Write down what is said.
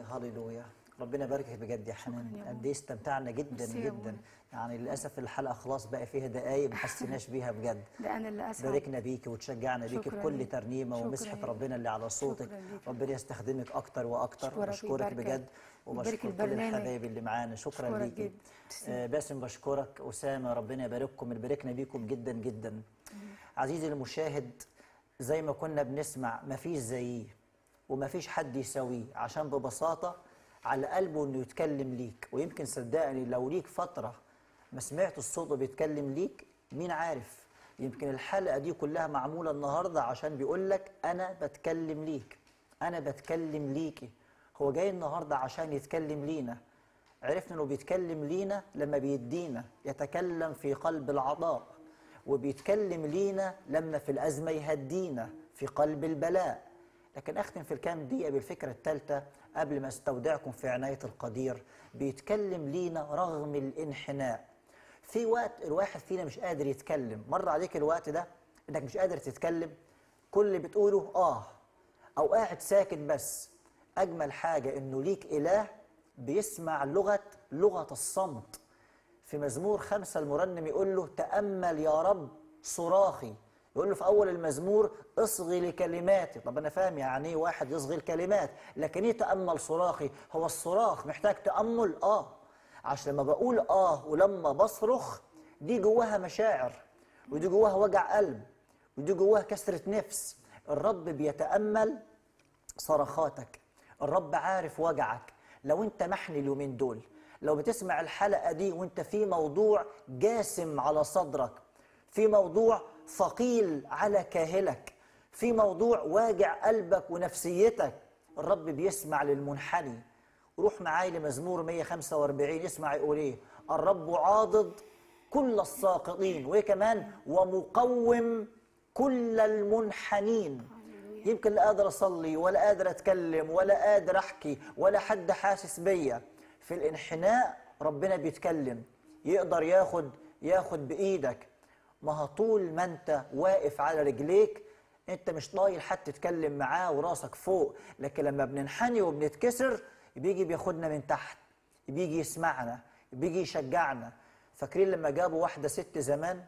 هللويا ربنا يباركك بجد يا حنان يا قد ايه استمتعنا جدا ميرسي يا جدا بونا. يعني للاسف الحلقه خلاص بقى فيها دقايق ما حسيناش بيها بجد ده انا اللي اسعد باركنا بيكي وتشجعنا بيكي شكراً بكل ليك. ترنيمه شكراً ومسحه ليك. ربنا اللي على صوتك شكراً ليك. ربنا يستخدمك اكتر واكتر أشكرك بشكرك ويباركك. بجد ويبارك وبشكر كل البرنامج. الحبايب اللي معانا شكرا أشكرك ليكي جدا. آه باسم بشكرك اسامه ربنا يبارككم باركنا بيكم جدا جدا عزيزي المشاهد زي ما كنا بنسمع مفيش زيه ومفيش حد يساويه عشان ببساطه على قلبه انه يتكلم ليك ويمكن صدقني لو ليك فتره ما سمعت الصوت بيتكلم ليك مين عارف يمكن الحلقه دي كلها معموله النهارده عشان بيقول لك انا بتكلم ليك انا بتكلم ليكي هو جاي النهارده عشان يتكلم لينا عرفنا انه بيتكلم لينا لما بيدينا يتكلم في قلب العطاء وبيتكلم لينا لما في الازمه يهدينا في قلب البلاء لكن اختم في الكام دقيقه بالفكره الثالثه قبل ما استودعكم في عنايه القدير بيتكلم لينا رغم الانحناء في وقت الواحد فينا مش قادر يتكلم مر عليك الوقت ده انك مش قادر تتكلم كل اللي بتقوله اه او قاعد ساكت بس اجمل حاجه انه ليك اله بيسمع لغه لغه الصمت في مزمور خمسة المرنم يقول له تأمل يا رب صراخي يقول له في أول المزمور اصغي لكلماتي طب أنا فاهم يعني إيه واحد يصغي الكلمات لكن إيه تأمل صراخي هو الصراخ محتاج تأمل آه عشان لما بقول آه ولما بصرخ دي جواها مشاعر ودي جواها وجع قلب ودي جواها كسرة نفس الرب بيتأمل صرخاتك الرب عارف وجعك لو انت محني اليومين دول لو بتسمع الحلقة دي وانت في موضوع جاسم على صدرك في موضوع ثقيل على كاهلك في موضوع واجع قلبك ونفسيتك الرب بيسمع للمنحني روح معاي لمزمور 145 اسمع يقول ايه الرب عاضد كل الساقطين وايه كمان ومقوم كل المنحنين يمكن لا قادر اصلي ولا قادر اتكلم ولا قادر احكي ولا حد حاسس بيا في الانحناء ربنا بيتكلم يقدر ياخد ياخد بايدك ما هو طول ما انت واقف على رجليك انت مش طايل حد تتكلم معاه وراسك فوق لكن لما بننحني وبنتكسر بيجي بياخدنا من تحت بيجي يسمعنا بيجي يشجعنا فاكرين لما جابوا واحده ست زمان